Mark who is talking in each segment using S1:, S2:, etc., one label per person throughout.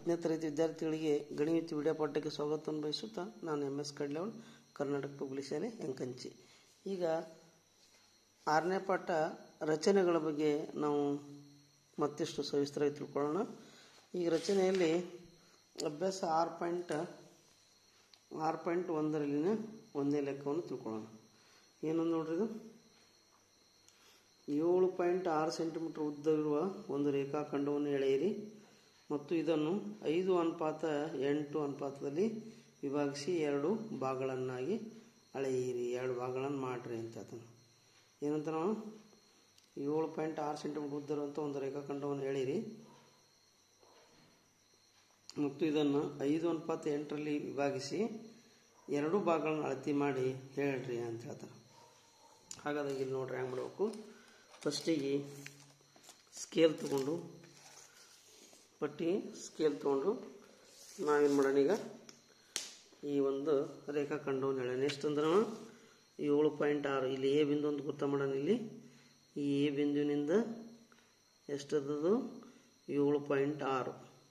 S1: ಹತ್ತನೇ ತರಗತಿ ವಿದ್ಯಾರ್ಥಿಗಳಿಗೆ ಗಣಿತ ವಿಡಿಯೋ ಪಾಠಕ್ಕೆ ಸ್ವಾಗತವನ್ನು ಬಯಸುತ್ತಾ ನಾನು ಎಮ್ ಎಸ್ ಕಡ್ಲವಳ್ ಕರ್ನಾಟಕ ಪಬ್ಲಿಕ್ ಶಾಲೆ ಎಂಕಂಚಿ ಈಗ ಆರನೇ ಪಾಠ ರಚನೆಗಳ ಬಗ್ಗೆ ನಾವು ಮತ್ತಿಷ್ಟು ಸವಿಸ್ತರವಾಗಿ ತಿಳ್ಕೊಳ್ಳೋಣ ಈ ರಚನೆಯಲ್ಲಿ ಅಭ್ಯಾಸ ಆರು ಪಾಯಿಂಟ್ ಆರು ಪಾಯಿಂಟ್ ಒಂದರಲ್ಲಿನ ಒಂದೇ ಲೆಕ್ಕವನ್ನು ತಿಳ್ಕೊಳ್ಳೋಣ ಏನಂದು ನೋಡ್ರಿ ಇದು ಏಳು ಪಾಯಿಂಟ್ ಆರು ಸೆಂಟಿಮೀಟರ್ ಉದ್ದವಿರುವ ಒಂದು ರೇಖಾಖಂಡವನ್ನು ಎಳೆಯಿರಿ ಮತ್ತು ಇದನ್ನು ಐದು ಅನುಪಾತ ಎಂಟು ಅನುಪಾತದಲ್ಲಿ ವಿಭಾಗಿಸಿ ಎರಡು ಭಾಗಗಳನ್ನಾಗಿ ಅಳೆಯಿರಿ ಎರಡು ಭಾಗಗಳನ್ನು ಮಾಡಿರಿ ಅಂತ ಅದನ್ನು ಏನಂತ ನಾವು ಏಳು ಪಾಯಿಂಟ್ ಆರು ಸೆಂಟಿಮೀಟರ್ ಉದ್ದ ಇರುವಂಥ ಒಂದು ರೇಖಾಖಂಡವನ್ನು ಎಳೀರಿ ಮತ್ತು ಇದನ್ನು ಐದು ಅನುಪಾತ ಎಂಟರಲ್ಲಿ ವಿಭಾಗಿಸಿ ಎರಡು ಭಾಗಗಳನ್ನು ಅಳತೆ ಮಾಡಿ ಹೇಳ್ರಿ ಅಂತ ಹೇಳ್ತಾರೆ ಹಾಗಾದಾಗ ಇಲ್ಲಿ ನೋಡ್ರಿ ಹೆಂಗೆ ಮಾಡಬೇಕು ಫಸ್ಟಿಗೆ ಸ್ಕೇಲ್ ತಗೊಂಡು ಪಟ್ಟಿ ಸ್ಕೇಲ್ ತೊಗೊಂಡು ನಾವೇನು ಮಾಡೋಣ ಈಗ ಈ ಒಂದು ರೇಖಾಖಂಡವನ್ನು ಹೇಳೋಣ ಎಷ್ಟಂದ್ರೆ ಏಳು ಪಾಯಿಂಟ್ ಆರು ಇಲ್ಲಿ ಎ ಬಿಂದು ಅಂತ ಗೊತ್ತಾ ಮಾಡೋಣ ಇಲ್ಲಿ ಈ ಎ ಬಿಂದುವಿನಿಂದ ಎಷ್ಟದದು ಏಳು ಪಾಯಿಂಟ್ ಆರು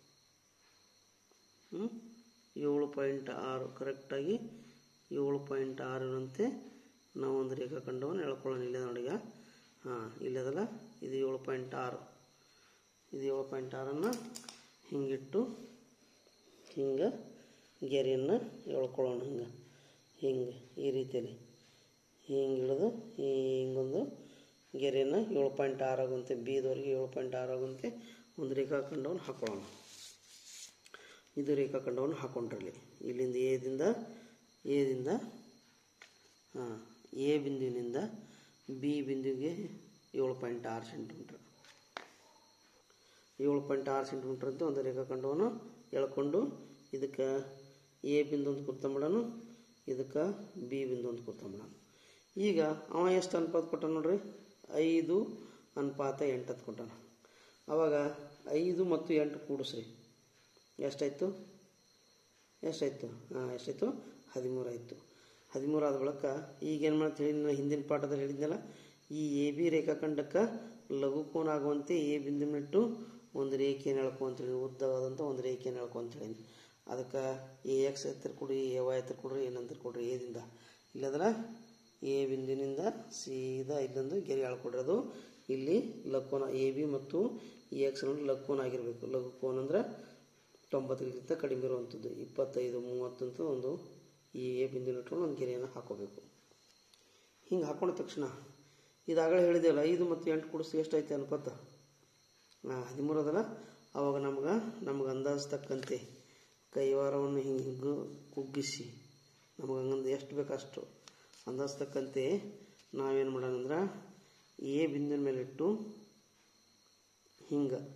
S1: ಹ್ಞೂ ಏಳು ಪಾಯಿಂಟ್ ಆರು ಕರೆಕ್ಟಾಗಿ ಏಳು ಪಾಯಿಂಟ್ ಆರರಂತೆ ನಾವು ಒಂದು ರೇಖಾಖಂಡವನ್ನು ಎಳ್ಕೊಳ್ಳೋಣ ಇಲ್ಲದ ನೋಡಿಗ ಹಾಂ ಇಲ್ಲದಲ್ಲ ಇದು ಏಳು ಪಾಯಿಂಟ್ ಆರು ಇದು ಏಳು ಪಾಯಿಂಟ್ ಆರನ್ನು ಹಿಂಗಿಟ್ಟು ಹಿಂಗೆ ಗೆರೆಯನ್ನು ಎಳ್ಕೊಳ್ಳೋಣ ಹಿಂಗೆ ಹಿಂಗೆ ಈ ರೀತಿಯಲ್ಲಿ ಹಿಂಗೆ ಹಿಡಿದು ಹಿಂಗೊಂದು ಗೆರೆಯನ್ನು ಏಳು ಪಾಯಿಂಟ್ ಆರು ಆಗುವಂತೆ ಬಿದವರೆಗೆ ಏಳು ಪಾಯಿಂಟ್ ಆರು ಆಗುವಂತೆ ಒಂದು ರೇಖಾಖಂಡವನ್ನು ಹಾಕೊಳ್ಳೋಣ ಇದು ರೇಖಾಖಂಡವನ್ನು ಹಾಕೊಂಡ್ರಲ್ಲಿ ಇಲ್ಲಿಂದ ಎದಿಂದ ಎದಿಂದ ಹಾಂ ಎ ಬಿಂದುವಿನಿಂದ ಬಿ ಬಿಂದುವಿಗೆ ಏಳು ಪಾಯಿಂಟ್ ಆರು ಸೆಂಟಿಮೀಟ್ರ್ ಏಳು ಪಾಯಿಂಟ್ ಆರು ಸೆಂಟಿಮೀಟ್ರ್ ಅಂತ ಒಂದು ರೇಖಾಖಂಡವನ್ನು ಎಳ್ಕೊಂಡು ಇದಕ್ಕೆ ಎ ಬಿಂದು ಅಂತ ಗುರ್ತ ಮಾಡೋಣ ಇದಕ್ಕೆ ಬಿ ಬಿಂದು ಅಂತ ಗುರ್ತ ಮಾಡೋಣ ಈಗ ಅವ ಎಷ್ಟು ಅನುಪಾತ ಕೊಟ್ಟ ನೋಡ್ರಿ ಐದು ಅನುಪಾತ ಎಂಟು ಅಂತ ಕೊಟ್ಟಾನ ಅವಾಗ ಐದು ಮತ್ತು ಎಂಟು ಕೂಡಿಸ್ರಿ ಎಷ್ಟಾಯಿತು ಎಷ್ಟಾಯಿತು ಹಾಂ ಎಷ್ಟಾಯಿತು ಹದಿಮೂರು ಆಯಿತು ಹದಿಮೂರು ಆದ ಬಳಿಕ ಈಗೇನು ಮಾಡ್ತಾ ಹೇಳಿ ಹಿಂದಿನ ಪಾಠದಲ್ಲಿ ಹೇಳಿದ್ನಲ್ಲ ಈ ಎ ಬಿ ರೇಖಾಖಂಡಕ್ಕೆ ಲಘು ಕೋನ ಆಗುವಂತೆ ಎ ಬಿಂದುವಿನಿಟ್ಟು ಒಂದು ರೇಖೆಯನ್ನು ಎಳ್ಕೊ ಅಂತೇಳಿ ಉದ್ದವಾದಂಥ ಒಂದು ರೇಖೆಯನ್ನು ಎಳ್ಕೊ ಅಂತೇಳಿ ಅದಕ್ಕೆ ಎ ಎಕ್ಸ್ ಎತ್ತರ ಕೊಡ್ರಿ ಎ ವೈ ಎತ್ತರ ಕೊಡ್ರಿ ಏನಂತ ಕೊಡ್ರಿ ಏದಿಂದ ಇಲ್ಲದ್ರೆ ಎ ಬಿಂದುವಿನಿಂದ ಸೀದಾ ಇಲ್ಲೊಂದು ಗೆರೆ ಎಳ್ಕೊಡ್ರಿ ಅದು ಇಲ್ಲಿ ಲಘುಕೋನ ಎ ಬಿ ಮತ್ತು ಎ ಎಕ್ಸ್ ಲಘುಕೋನ ಆಗಿರಬೇಕು ಲಘು ಕೋನ ಅಂದ್ರೆ ತೊಂಬತ್ತಕ್ಕಿಂತ ಕಡಿಮೆ ಇರುವಂಥದ್ದು ಇಪ್ಪತ್ತೈದು ಮೂವತ್ತು ಅಂತ ಒಂದು ಈ ಎ ಬಿಂದುವಿನ ಇಟ್ಕೊಂಡು ಒಂದು ಗೆರೆಯನ್ನು ಹಾಕೋಬೇಕು ಹಿಂಗೆ ಹಾಕೊಂಡ ತಕ್ಷಣ ಇದಾಗಲೇ ಹೇಳಿದೆವಲ್ಲ ಐದು ಮತ್ತು ಎಂಟು ಕೂಡಿಸಿ ಎಷ್ಟೈತೆ ಅನುಪಾತ ಹಾಂ ಹದಿಮೂರು ಅದಲ್ಲ ಅವಾಗ ನಮ್ಗೆ ನಮ್ಗೆ ಅಂದಾಜು ತಕ್ಕಂತೆ ಕೈವಾರವನ್ನು ಹಿಂಗೆ ಹಿಂಗೆ ಕುಗ್ಗಿಸಿ ನಮಗೆ ಹಂಗಂದು ಎಷ್ಟು ಬೇಕು ಅಷ್ಟು ಅಂದಾಜು ತಕ್ಕಂತೆ ನಾವೇನು ಮಾಡೋಣ ಅಂದ್ರೆ ಎ ಬಿಂದಿನ ಮೇಲೆ ಇಟ್ಟು ಹಿಂಗೆ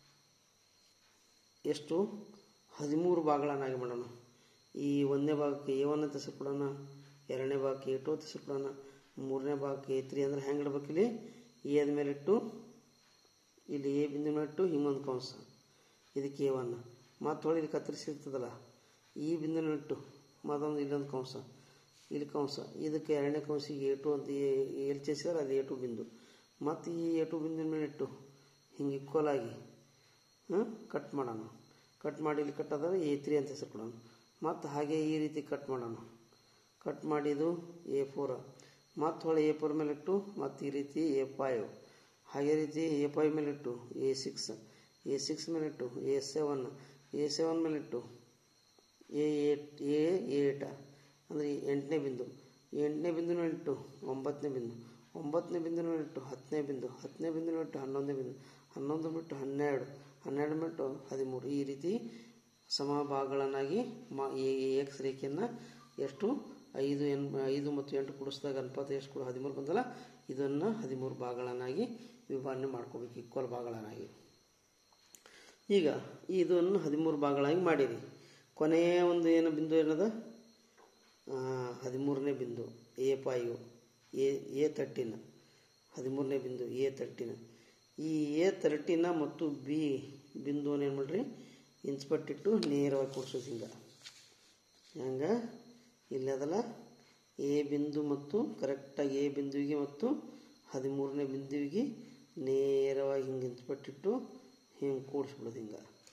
S1: ಎಷ್ಟು ಹದಿಮೂರು ಭಾಗಗಳನ್ನಾಗಿ ಮಾಡೋಣ ಈ ಒಂದನೇ ಭಾಗಕ್ಕೆ ಎ ಒನ್ ಅಂತ ಹೆಸರು ಕೊಡೋಣ ಎರಡನೇ ಭಾಗಕ್ಕೆ ಎ ಟು ಅಂತ ಹೆಸರು ಕೊಡೋಣ ಮೂರನೇ ಭಾಗಕ್ಕೆ ಎ ತ್ರೀ ಅಂದ್ರೆ ಹೆಂಗೆ ಇಡ್ಬೇಕು ಇಲ್ಲಿ ಎ ಆದ ಮೇಲೆ ಇಟ್ಟು ಇಲ್ಲಿ ಎ ಬಿಂದು ಮೇಲೆ ಇಟ್ಟು ಹಿಂಗೊಂದು ಕಂಸ ಇದಕ್ಕೆ ಎ ಒನ್ ಮತ್ತು ಹೊಳಿ ಇಲ್ಲಿ ಕತ್ತರಿಸಿರ್ತದಲ್ಲ ಈ ಬಿಂದುನ ಇಟ್ಟು ಮತ್ತೊಂದು ಇಲ್ಲೊಂದು ಕಂಸ ಇಲ್ಲಿ ಕಂಸ ಇದಕ್ಕೆ ಎರಡನೇ ಕಂಸಿಗೆ ಎ ಟು ಅಂತ ಎಲ್ಲಿ ಚೇಸಿದ್ರೆ ಅದು ಎ ಟು ಬಿಂದು ಮತ್ತು ಈ ಎ ಟು ಬಿಂದಿನ ಮೇಲೆ ಇಟ್ಟು ಹಿಂಗೆ ಈಕ್ವಲ್ ಆಗಿ ಕಟ್ ಮಾಡೋಣ ಕಟ್ ಮಾಡಿ ಇಲ್ಲಿ ಕಟ್ ಅದಾದ್ರೆ ಎ ತ್ರೀ ಅಂತ ಹೆಸರು ಕೊಡೋಣ ಮತ್ತು ಹಾಗೆ ಈ ರೀತಿ ಕಟ್ ಮಾಡೋಣ ಕಟ್ ಮಾಡಿದು ಎ ಫೋರ್ ಮತ್ತು ಹೊಳೆ ಎ ಫೋರ್ ಮೇಲೆ ಇಟ್ಟು ಮತ್ತು ಈ ರೀತಿ ಎ ಫೈವ್ ಹಾಗೆ ರೀತಿ ಎ ಫೈವ್ ಮೇಲೆ ಇಟ್ಟು ಎ ಸಿಕ್ಸ್ ಎ ಸಿಕ್ಸ್ ಮೇಲೆ ಇಟ್ಟು ಎ ಸೆವೆನ್ ಎ ಸೆವೆನ್ ಮೇಲೆ ಇಟ್ಟು ಎ ಏಟ್ ಎ ಏಟ್ ಅಂದರೆ ಎಂಟನೇ ಬಿಂದು ಎಂಟನೇ ಬಿಂದು ಮೇಲೆ ಇಟ್ಟು ಒಂಬತ್ತನೇ ಬಿಂದು ಒಂಬತ್ತನೇ ಬಿಂದು ಮೇಲೆ ಇಟ್ಟು ಹತ್ತನೇ ಬಿಂದು ಹತ್ತನೇ ಬಿಂದು ಮೇಲೆ ಇಟ್ಟು ಹನ್ನೊಂದನೇ ಬಿಂದು ಹನ್ನೊಂದು ಬಿಟ್ಟು ಹನ್ನೆರಡು ಹನ್ನೆರಡು ಬಿಟ್ಟು ಹದಿಮೂರು ಈ ರೀತಿ ಸಮಭಾಗಗಳನ್ನಾಗಿ ಮಾ ಎ ಎಕ್ಸ್ ರೇಖೆಯನ್ನು ಎಷ್ಟು ಐದು ಎನ್ ಐದು ಮತ್ತು ಎಂಟು ಕೂಡಿಸಿದಾಗ ಅನುಪಾತ ಎಷ್ಟು ಕೂಡ ಹದಿಮೂರು ಬಂದಲ್ಲ ಇದನ್ನು ಹದಿಮೂರು ಭಾಗಗಳನ್ನಾಗಿ ವಿಭಾಗಣೆ ಮಾಡ್ಕೋಬೇಕು ಈಕ್ವಲ್ ಭಾಗಗಳನ್ನಾಗಿ ಈಗ ಇದನ್ನು ಹದಿಮೂರು ಭಾಗಗಳಾಗಿ ಮಾಡಿರಿ ಕೊನೆಯ ಒಂದು ಏನು ಬಿಂದು ಏನದ ಹದಿಮೂರನೇ ಬಿಂದು ಎ ಫೈವ್ ಎ ಎ ತರ್ಟಿನ ಹದಿಮೂರನೇ ಬಿಂದು ಎ ತರ್ಟಿನ ಈ ಎ ತರ್ಟಿನ ಮತ್ತು ಬಿ ಬಿಂದುವನ್ನು ಏನು ಮಾಡ್ರಿ ಇನ್ಸ್ಪೆಕ್ಟಿಟ್ಟು ನೇರವಾಗಿ ಕೊಡ್ಸೋದು ಹಿಂಗೆ ಹೆಂಗೆ ಇಲ್ಲದಲ್ಲ ಎ ಬಿಂದು ಮತ್ತು ಕರೆಕ್ಟಾಗಿ ಎ ಬಿಂದುವಿಗೆ ಮತ್ತು ಹದಿಮೂರನೇ ಬಿಂದುವಿಗೆ ನೇರವಾಗಿ ಹಿಂಗೆ ಇನ್ಸ್ಪೆಕ್ಟಿಟ್ಟು ಹಿಂಗೆ ಕೂಡಿಸ್ಬಿಡೋದು ಹಿಂಗೆ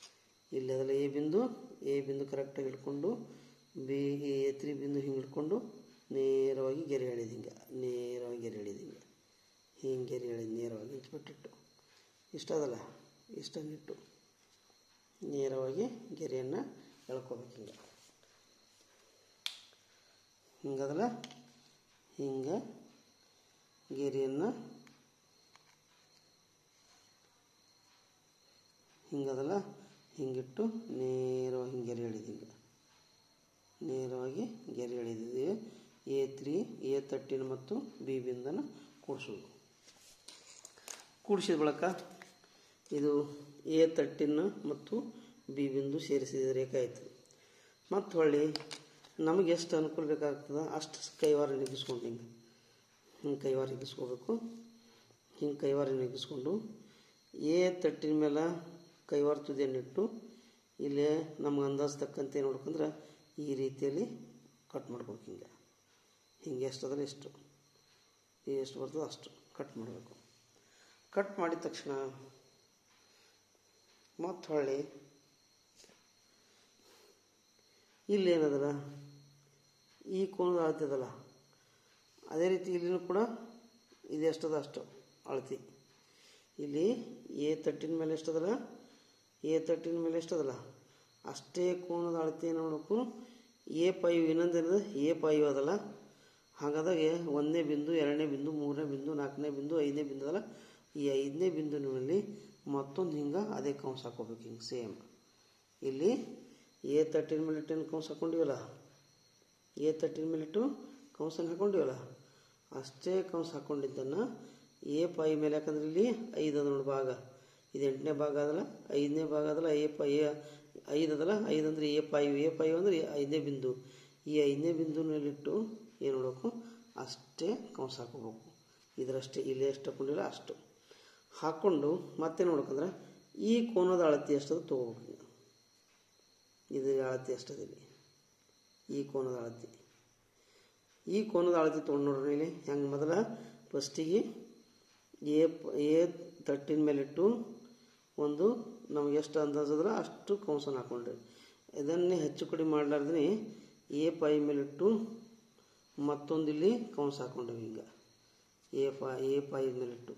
S1: ಇಲ್ಲಿ ಅದಲ್ಲ ಎ ಬಿಂದು ಎ ಬಿಂದು ಕರೆಕ್ಟಾಗಿ ಹಿಡ್ಕೊಂಡು ಬಿ ಎ ತ್ರೀ ಬಿಂದು ಹಿಂಗೆ ಹಿಡ್ಕೊಂಡು ನೇರವಾಗಿ ಗೆರೆ ಎಳೆದು ಹಿಂಗೆ ನೇರವಾಗಿ ಗೆರೆ ಎಳೆದು ಹಿಂಗೆ ಹಿಂಗೆ ಗೆರೆ ಎಳೆದು ನೇರವಾಗಿ ಇಟ್ಬಿಟ್ಟಿಟ್ಟು ಇಷ್ಟ ಅದಲ್ಲ ಇಷ್ಟನ್ನಿಟ್ಟು ನೇರವಾಗಿ ಗೆರೆಯನ್ನು ಎಳ್ಕೊಬೇಕು ಹಿಂಗೆ ಹಿಂಗದಲ್ಲ ಹಿಂಗೆ ಗೆರೆಯನ್ನು ಹಿಂಗದಲ್ಲ ಹಿಂಗಿಟ್ಟು ನೇರವಾಗಿ ಹಿಂಗೆ ಗೆರೆ ಎಳೆದಿಂಗ ನೇರವಾಗಿ ಗೆರೆ ಎಳೆದಿದ್ದೀವಿ ಎ ತ್ರೀ ಎ ತರ್ಟೀನ್ ಮತ್ತು ಬಿ ಬಿಂದನ್ನು ಕೂಡಿಸೋದು ಕೂಡಿಸಿದ ಬಳಿಕ ಇದು ಎ ತರ್ಟೀನ್ ಮತ್ತು ಬಿ ಬಿಂದು ಸೇರಿಸಿದ ರೇಖೆ ಆಯಿತು ಮತ್ತು ಹೊಳ್ಳಿ ನಮಗೆ ಎಷ್ಟು ಅನುಕೂಲ ಬೇಕಾಗ್ತದೆ ಅಷ್ಟು ಕೈವಾರ ನೆಗಿಸ್ಕೊಂಡು ಹಿಂಗೆ ಹಿಂಗೆ ಕೈವಾರ ನೆಗಿಸ್ಕೋಬೇಕು ಹಿಂಗೆ ಕೈವಾರ ನೆಗಿಸ್ಕೊಂಡು ಎ ತಟ್ಟಿನ ಮೇಲೆ ಕೈವಾರ ತುದಿಯನ್ನಿಟ್ಟು ಇಲ್ಲೇ ನಮ್ಗೆ ಅಂದಾಜು ತಕ್ಕಂತೆ ನೋಡ್ಕೊಂಡ್ರೆ ಈ ರೀತಿಯಲ್ಲಿ ಕಟ್ ಮಾಡ್ಬೇಕು ಹಿಂಗೆ ಹಿಂಗೆ ಎಷ್ಟು ಅದಲ್ಲ ಎಷ್ಟು ಎಷ್ಟು ಬರ್ತದೆ ಅಷ್ಟು ಕಟ್ ಮಾಡಬೇಕು ಕಟ್ ಮಾಡಿದ ತಕ್ಷಣ ಮತ್ತು ಹೊಳ್ಳಿ ಇಲ್ಲೇನದಲ್ಲ ಈ ಕೋನದ ಅಳತೆ ಅದಲ್ಲ ಅದೇ ರೀತಿ ಇಲ್ಲಿನೂ ಕೂಡ ಇದು ಎಷ್ಟದ ಅಷ್ಟು ಅಳತಿ ಇಲ್ಲಿ ಎ ತಟ್ಟಿನ ಮೇಲೆ ಎಷ್ಟದಲ್ಲ ಎ ತಟ್ಟಿನ ಮೇಲೆ ಎಷ್ಟದಲ್ಲ ಅಷ್ಟೇ ಕೋನದ ಅಳತೆ ಏನು ಮಾಡಬೇಕು ಎ ಪೈವ್ ಇನ್ನೊಂದೇನದ ಎ ಪೈವ್ ಅದಲ್ಲ ಹಾಗಾದಾಗ ಒಂದನೇ ಬಿಂದು ಎರಡನೇ ಬಿಂದು ಮೂರನೇ ಬಿಂದು ನಾಲ್ಕನೇ ಬಿಂದು ಐದನೇ ಬಿಂದು ಅದಲ್ಲ ಈ ಐದನೇ ಬಿಂದುವಿನಲ್ಲಿ ಮತ್ತೊಂದು ಹಿಂಗೆ ಅದೇ ಕೌನ್ಸ್ ಹಾಕೋಬೇಕು ಹಿಂಗೆ ಸೇಮ್ ಇಲ್ಲಿ ಎ ತರ್ಟಿನ ಮೇಲೆ ಇಟ್ಟು ಕೌನ್ಸ್ ಹಾಕೊಂಡಿವಲ್ಲ ಎ ತರ್ಟಿನ ಮೇಲೆ ಇಟ್ಟು ಕೌನ್ಸನ್ನು ಹಾಕೊಂಡಿವಲ್ಲ ಅಷ್ಟೇ ಕೌನ್ಸ್ ಹಾಕ್ಕೊಂಡಿದ್ದನ್ನು ಎ ಪೈ ಮೇಲೆ ಯಾಕಂದ್ರೆ ಇಲ್ಲಿ ಐದು ಅದ ನೋಡಿ ಭಾಗ ಇದು ಎಂಟನೇ ಭಾಗ ಅದಲ್ಲ ಐದನೇ ಭಾಗ ಅದಲ್ಲ ಎ ಪೈ ಐದು ಅದಲ್ಲ ಐದು ಅಂದರೆ ಎ ಪೈವ್ ಎ ಪೈವ್ ಅಂದರೆ ಐದನೇ ಬಿಂದು ಈ ಐದನೇ ಬಿಂದುನಲ್ಲಿಟ್ಟು ಏನು ಮಾಡಬೇಕು ಅಷ್ಟೇ ಕೌನ್ಸ್ ಹಾಕೋಬೇಕು ಇದರಷ್ಟೇ ಇಲ್ಲಿ ಎಷ್ಟು ಹಾಕೊಂಡಿಲ್ಲ ಅಷ್ಟು ಹಾಕ್ಕೊಂಡು ಮತ್ತೆ ನೋಡ್ಬೇಕಂದ್ರೆ ಈ ಕೋನದ ಅಳತೆ ಎಷ್ಟದು ತೊಗೋಬೇಕು ಇದು ಅಳತೆ ಎಷ್ಟದಿಲ್ಲಿ ಈ ಕೋನದ ಅಳತೆ ಈ ಕೋನದ ಅಳತೆ ತೊಗೊಂಡು ನೋಡ್ರಿ ಇಲ್ಲಿ ಹೆಂಗೆ ಮೊದಲ ಫಸ್ಟಿಗೆ ಎ ಎ ತಟ್ಟಿನ ಮೇಲಿಟ್ಟು ಒಂದು ನಮ್ಗೆ ಎಷ್ಟು ಅಂದಾಜದ್ರೆ ಅಷ್ಟು ಕೌನ್ಸನ್ನು ಹಾಕೊಂಡ್ರಿ ಇದನ್ನೇ ಹೆಚ್ಚು ಕಡಿಮೆ ಮಾಡಲಾರ್ದೇ ಎ ಪೈ ಮೇಲಿಟ್ಟು ಮತ್ತೊಂದು ಇಲ್ಲಿ ಕೌನ್ಸ್ ಹಾಕೊಂಡೇವೆ ಹಿಂಗೆ ಎ ಪೈ ಎ ಪೈ ಮೇಲಿಟ್ಟು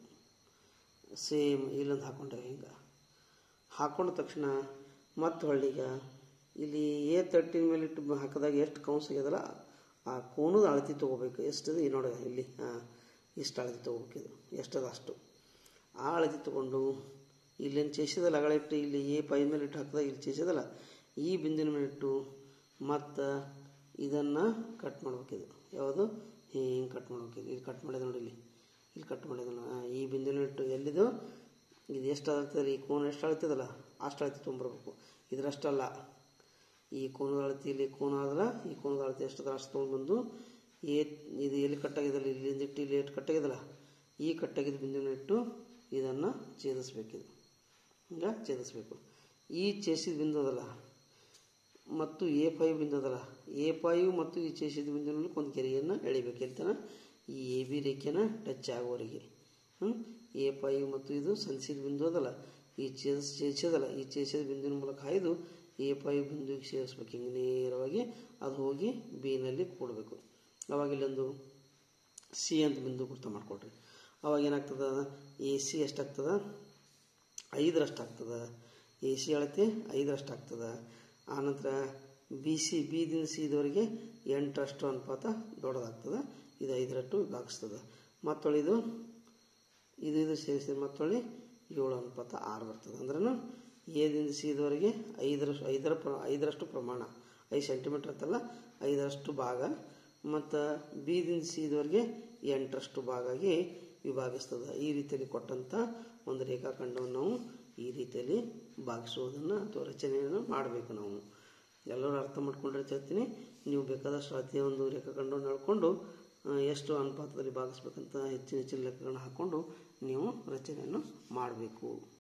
S1: ಸೇಮ್ ಇಲ್ಲೊಂದು ಹಾಕೊಂಡೇವೆ ಹಿಂಗೆ ಹಾಕೊಂಡ ತಕ್ಷಣ ಮತ್ತೆ ಹೊಳ್ಳಿಗ ಇಲ್ಲಿ ಎ ತರ್ಟಿನ ಮೇಲೆ ಇಟ್ಟು ಹಾಕಿದಾಗ ಎಷ್ಟು ಕೌನ್ಸ್ ಆಗ್ಯದಲ್ಲ ಆ ಕೋನದ ಅಳತೆ ತೊಗೋಬೇಕು ಎಷ್ಟಿದೆ ಈ ನೋಡಿ ಇಲ್ಲಿ ಹಾಂ ಇಷ್ಟು ಅಳತೆ ತೊಗೋಬೇಕು ಇದು ಎಷ್ಟದ ಅಷ್ಟು ಆ ಅಳತೆ ತೊಗೊಂಡು ಇಲ್ಲೇನು ಚೇಸಿದಲ್ಲ ಅಗಳಿಟ್ಟು ಇಲ್ಲಿ ಎ ಪೈ ಮೇಲೆ ಇಟ್ಟು ಹಾಕಿದಾಗ ಇಲ್ಲಿ ಚೇಸಿದಲ್ಲ ಈ ಬಿಂದಿನ ಮೇಲೆ ಇಟ್ಟು ಮತ್ತು ಇದನ್ನು ಕಟ್ ಮಾಡ್ಬೇಕಿದು ಯಾವುದು ಹಿಂಗೆ ಕಟ್ ಮಾಡ್ಬೇಕಿದು ಇದು ಕಟ್ ಮಾಡಿದೆ ನೋಡಿ ಇಲ್ಲಿ ಇಲ್ಲಿ ಕಟ್ ಮಾಡಿದೆ ಈ ಬಿಂದಿನ ಇಟ್ಟು ಎಲ್ಲಿದು ಇದು ಎಷ್ಟು ಆಗ್ತದೆ ಈ ಕೋನ ಎಷ್ಟು ಅಳ್ತದಲ್ಲ ಅಷ್ಟು ಅಳತೆ ತೊಗೊಂಬರ್ಬೇಕು ಇದರಷ್ಟಲ್ಲ ಈ ಕೋನದ ಅಳತೆ ಇಲ್ಲಿ ಕೋನ ಆದ್ರೆ ಈ ಕೋನದ ಅಳತೆ ಎಷ್ಟು ಅಷ್ಟು ತೊಗೊಂಡ್ಬಂದು ಏ ಇದು ಎಲ್ಲಿ ಕಟ್ಟಾಗಿದಲ್ಲ ಇಲ್ಲಿಂದ ಇಟ್ಟು ಇಲ್ಲಿ ಎಷ್ಟು ಕಟ್ಟಾಗಿದಲ್ಲ ಈ ಕಟ್ಟಾಗಿದ್ದ ಬಿಂದುವಿನ ಇಟ್ಟು ಇದನ್ನು ಛೇದಿಸ್ಬೇಕಿದು ಹಿಂಗೆ ಛೇದಿಸ್ಬೇಕು ಈ ಛೇಸಿದ ಬಿಂದು ಅದಲ್ಲ ಮತ್ತು ಎ ಫೈವ್ ಬಿಂದು ಅದಲ್ಲ ಎ ಫೈವ್ ಮತ್ತು ಈ ಛೇಸಿದ ಬಿಂದುವಿನಲ್ಲಿ ಒಂದು ಗೆರೆಯನ್ನು ಎಳಿಬೇಕು ಎಲ್ತನ ಈ ಎ ಬಿ ರೇಖೆನ ಟಚ್ ಆಗೋವರೆಗೆ ಹ್ಞೂ ಎ ಫೈವ್ ಮತ್ತು ಇದು ಸನ್ಸಿದ ಬಿಂದು ಅದಲ್ಲ ಈ ಚೇಸ್ ಚೇಸದಲ್ಲ ಈ ಚೇಸಿದ ಬಿಂದುವಿನ ಮೂಲಕ ಹಾಯ್ದು ಎ ಫೈವ್ ಬಿಂದುವಿಗೆ ಸೇರಿಸ್ಬೇಕು ಹಿಂಗೆ ನೇರವಾಗಿ ಅದು ಹೋಗಿ ಬಿನಲ್ಲಿ ಕೂಡಬೇಕು ಅವಾಗ ಇಲ್ಲೊಂದು ಸಿ ಅಂತ ಬಿಂದು ಗುರ್ತು ಮಾಡ್ಕೊಳ್ರಿ ಅವಾಗ ಏನಾಗ್ತದ ಎ ಸಿ ಎಷ್ಟಾಗ್ತದ ಐದರಷ್ಟು ಆಗ್ತದೆ ಎ ಸಿ ಅಳತೆ ಐದರಷ್ಟು ಆಗ್ತದೆ ಆನಂತರ ಬಿ ಸಿ ಬಿದಿಂದ ಸಿ ಇದುವರೆಗೆ ಎಂಟರಷ್ಟು ಅನುಪಾತ ದೊಡ್ಡದಾಗ್ತದೆ ಇದು ಐದರಷ್ಟು ವಿಭಾಗಿಸ್ತದೆ ಮತ್ತೊಳ್ಳಿ ಇದು ಇದು ಇದು ಸೇರಿಸಿದ್ರೆ ಮತ್ತೊಳ್ಳಿ ಏಳು ಅನುಪಾತ ಆರು ಬರ್ತದೆ ಅಂದ್ರೂ ಎದಿಂದ ಸಿ ಇದುವರೆಗೆ ಐದರಷ್ಟು ಐದರ ಪ್ರ ಐದರಷ್ಟು ಪ್ರಮಾಣ ಐದು ಸೆಂಟಿಮೀಟ್ರ್ ಅಂತಲ್ಲ ಐದರಷ್ಟು ಭಾಗ ಮತ್ತು ಬಿದಿಂದ ಸಿ ಇದುವರೆಗೆ ಎಂಟರಷ್ಟು ಭಾಗ ಆಗಿ ವಿಭಾಗಿಸ್ತದೆ ಈ ರೀತಿಯಲ್ಲಿ ಕೊಟ್ಟಂಥ ಒಂದು ರೇಖಾಖಂಡವನ್ನು ನಾವು ಈ ರೀತಿಯಲ್ಲಿ ಭಾಗಿಸುವುದನ್ನು ಅಥವಾ ರಚನೆಯನ್ನು ಮಾಡಬೇಕು ನಾವು ಎಲ್ಲರೂ ಅರ್ಥ ಮಾಡ್ಕೊಂಡ್ರೆ ಹೇಳ್ತೀನಿ ನೀವು ಬೇಕಾದಷ್ಟು ಅಳತೆಯ ಒಂದು ರೇಖಾಖಂಡವನ್ನು ಹೇಳ್ಕೊಂಡು ಎಷ್ಟು ಅನುಪಾತದಲ್ಲಿ ಭಾಗಿಸ್ಬೇಕಂತ ಹೆಚ್ಚಿನ ಹೆಚ್ಚಿನ ಲೆಕ್ಕಗಳನ್ನ ಹಾಕ್ಕೊಂಡು ನೀವು ರಚನೆಯನ್ನು ಮಾಡಬೇಕು